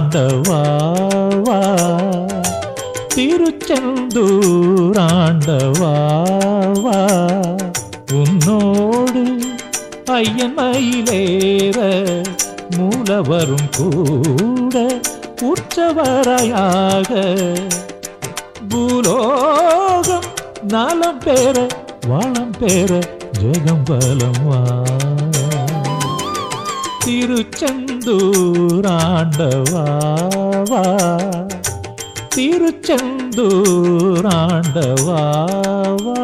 திருச்செந்தூராண்டவா திருச்செந்தூராண்டவா உன்னோடு ஐயன் மயிலேற மூலவரும் கூட உற்சவராயாக பூலோகம் நலம் பெற வளம் பெற ஜெகம் பலம் வா திருச்செந்தூராண்டவா வா. திருச்செந்தூராண்டவா வா.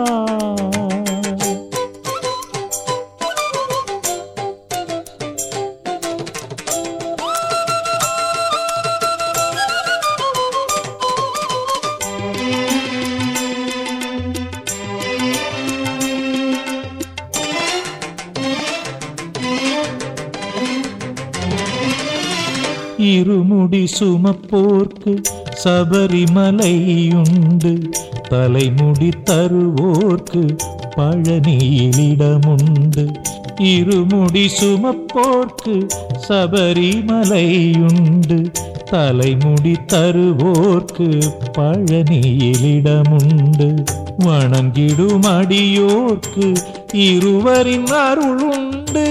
இருமுடி சுமப்போர்க்கு சபரிமலையுண்டு தலைமுடி தருவோர்க்கு பழனியிலிடமுண்டு இருமுடி சுமப்போர்க்கு சபரிமலையுண்டு தலைமுடி தருவோர்க்கு பழனியிலிடமுண்டு வணங்கிடும் அடியோர்க்கு இருவரின் அருளுண்டு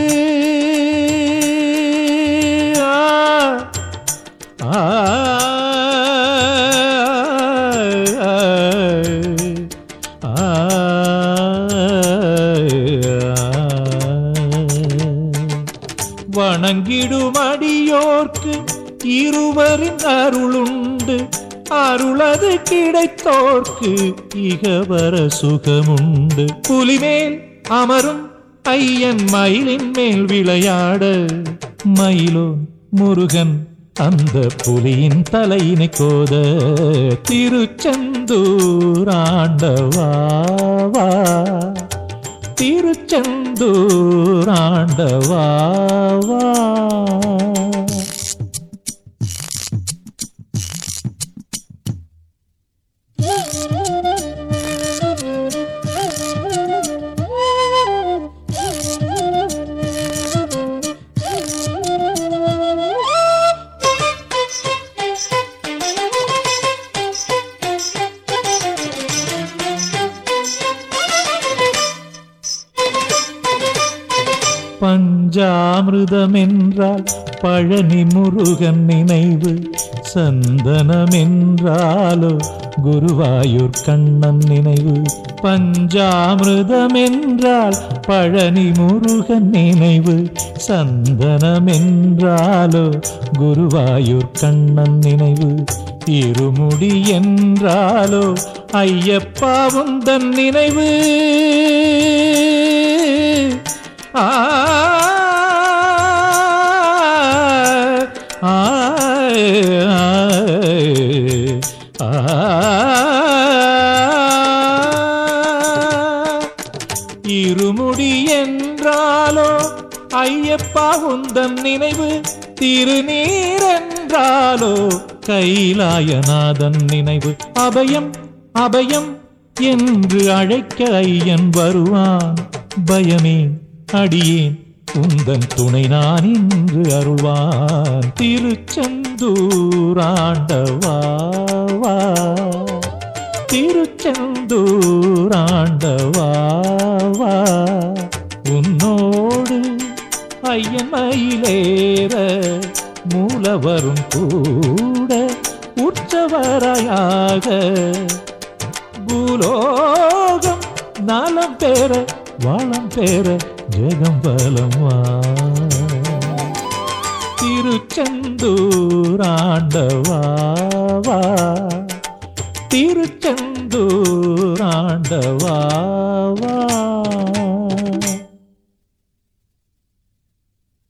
ஆ வணங்கிடும் அடியோர்க்கு இருவரின் அருளுண்டு அருளது கிடைத்தோர்க்கு இகவர சுகமுண்டு புலிமேல் அமரும் ஐயன் மயிலின் மேல் விளையாட மயிலோன் முருகன் அந்த புலியின் தலையினை கோத திருச்செந்தூராண்டவா வா. திருச்செந்தூராண்டவா வா. பஞ்சாமிருதம் என்றால் பழனி முருகன் நினைவு சந்தனம் என்றாலோ குருவாயூர் கண்ணன் நினைவு பஞ்சாமிருதம் என்றால் பழனி முருகன் நினைவு சந்தனம் என்றாலோ குருவாயூர் கண்ணன் நினைவு இருமுடி என்றாலோ ஐயப்பாவும் தன் நினைவு ஆ ஆ இருமுடி என்றாலோ ஐயப்பா உந்தன் நினைவு திருநீர் என்றாலோ கைலாயநாதன் நினைவு அபயம் அபயம் என்று அழைக்க ஐயன் வருவான் பயமே அடியேன் உந்தன் துணை நான் இன்று அருள்வான் திருச்செந்தூராண்டவா வா. திருச்செந்தூராண்டவா வா. உன்னோடு ஐயன் மயிலேற மூலவரும் கூட உற்சவராயாக பூலோகம் நலம் பெற வளம் பெற ஜெகம் பலம் வா திருச்செந்தூராண்டவா வா. திருச்செந்தூராண்டவா வா